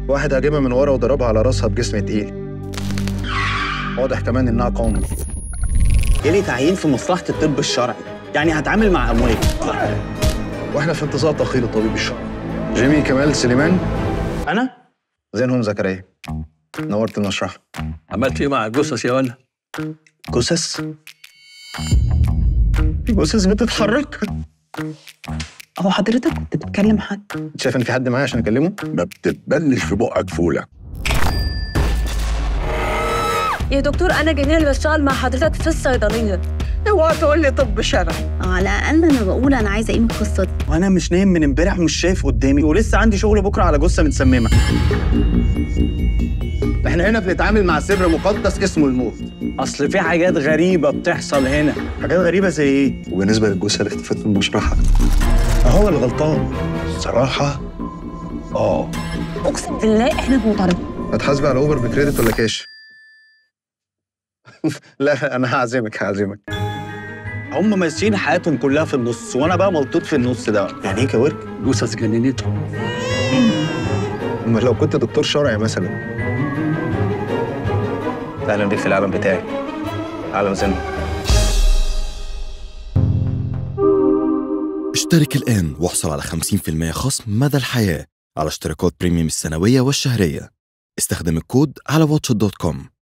واحد هاجمها من ورا وضربها على راسها بجسم تقيل واضح كمان انها قومي جالي تعيين في مصلحه الطب الشرعي يعني هتعامل مع اموات واحنا في انتظار تقرير الطبيب الشرعي جيمي كمال سليمان انا زينهم زكريا نورت المشرحة عملت ايه مع الجثث يا ولا؟ جثث في جثث بتتحرك هو حضرتك كنت بتكلم حد انت شايف ان في حد معايا عشان اكلمه ما بتتبلش في بقك فولة يا دكتور انا جميله اللي بشتغل مع حضرتك في الصيدليه اوعى تقول لي طب شرعي على الاقل انا بقول انا عايزه ايه من القصه دي وانا مش نايم من امبارح ومش شايف قدامي ولسه عندي شغل بكره على جثه متسممه احنا هنا بنتعامل مع سر مقدس اسمه الموت اصل في حاجات غريبه بتحصل هنا حاجات غريبه زي ايه وبالنسبة للجثة اللي اختفت من المشرحة هو اللي غلطان صراحة اه اقسم بالله احنا بنطرد هتحاسبي على اوبر بكريدت ولا كاش لا انا هعزمك هعزمك هم ماشيين حياتهم كلها في النص وانا بقى ملطوط في النص ده يعني ايه كورك جثث جننتهم امال لو كنت دكتور شرعي مثلا اهلا بيك في العالم بتاعي عالم زين اشترك الآن واحصل على 50% خصم مدى الحياة على اشتراكات بريميوم السنوية والشهرية استخدم الكود على واتش دوت كوم